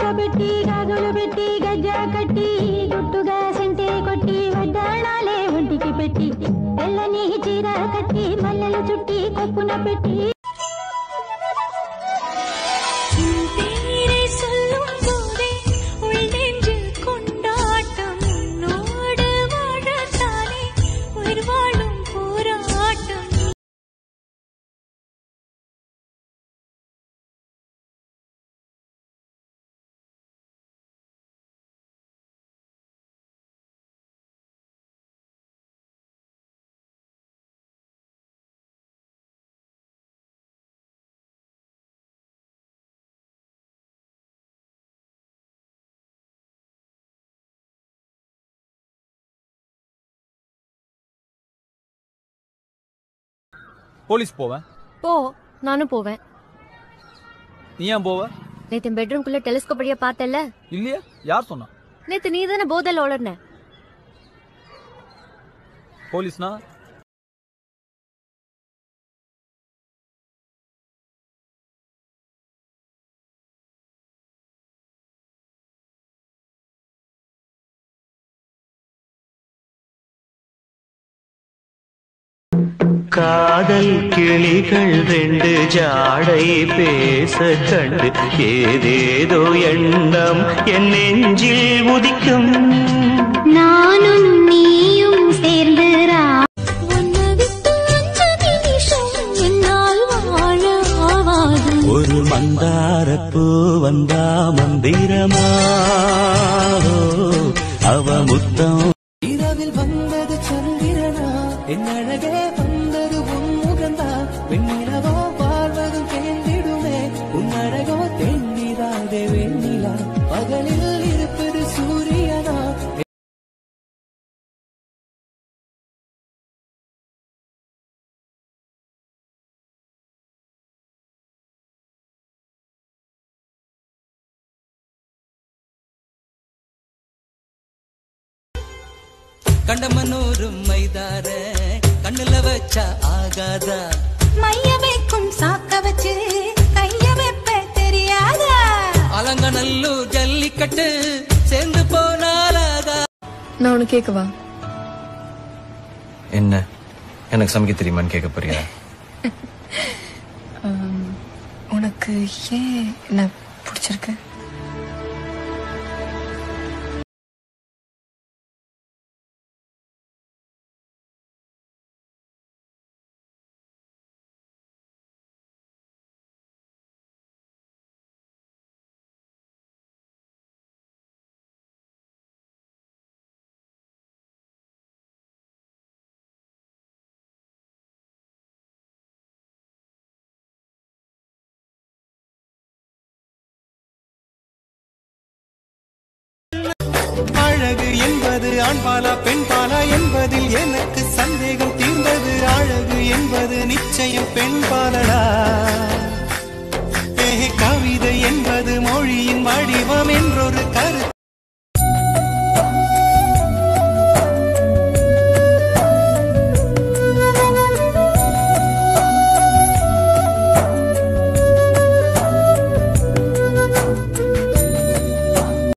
పెట్టి గాజులు పెట్టి గజ్జా కట్టి గుట్టుగా సెంటే కొట్టి వడ్డాణాలే ఒంటికి పెట్టి తెల్లని చీర కట్టి మల్లెలు చుట్టి కొప్పున పెట్టి பேரை சொல்லும் போதே உள் நெஞ்சில் கொண்டாட்டம் உன்னோடு வாழத்தானே உயிர் வாழும் போராட்டம் போலீஸ் போவேன் போ நானும் போவேன் நீ ஏன் போவ நேத்து பெட்ரூம்குள்ள டெலிஸ்கோப் வழியா பார்த்தல இல்லையா யார் சொன்னா நேத்து நீ தானே போதல் உளர்ன போலீஸ்னா காதல் கிளிகள் ரெண்டு ஜாடை பேச கண்டு ஏதேதோ எண்ணம் என் நெஞ்சில் உதிக்கும் நானும் நீயும் சேர்ந்து உன்னை விட்டு அஞ்சு நிமிஷம் என்னால் வாழ ஆவாது ஒரு மந்தாரப்பூ வந்தா மந்திரமா அவ முத்தம் இரவில் வந்தது சந்திரனா என் அழகே வந்தது உன் முகந்தா வெண்ணிலவோ வாழ்வதும் தேர்ந்திடுமே உன் அழகோ தேங்கிடாதே வெண்ணிலா பகலில் இருப்பது சூரியனா கண்டமனூரும் மைதார கண்ணுல வச்சா ஆகாதா மைய வைக்கும் சாக்க வச்சு கைய வைப்ப தெரியாதா அலங்கநல்லூர் ஜல்லிக்கட்டு சேர்ந்து போனாலாதா நான் உனக்கு கேட்கவா என்ன எனக்கு சமைக்க தெரியுமான்னு கேட்க போறியா உனக்கு ஏன் என்ன பிடிச்சிருக்கு அழகு என்பது ஆண்பாலா பெண்பாலா என்பதில் எனக்கு சந்தேகம் தீர்ந்தது அழகு என்பது நிச்சயம் பெண்பாலடா ஏ, கவிதை என்பது மொழியின் வடிவம் என்றோ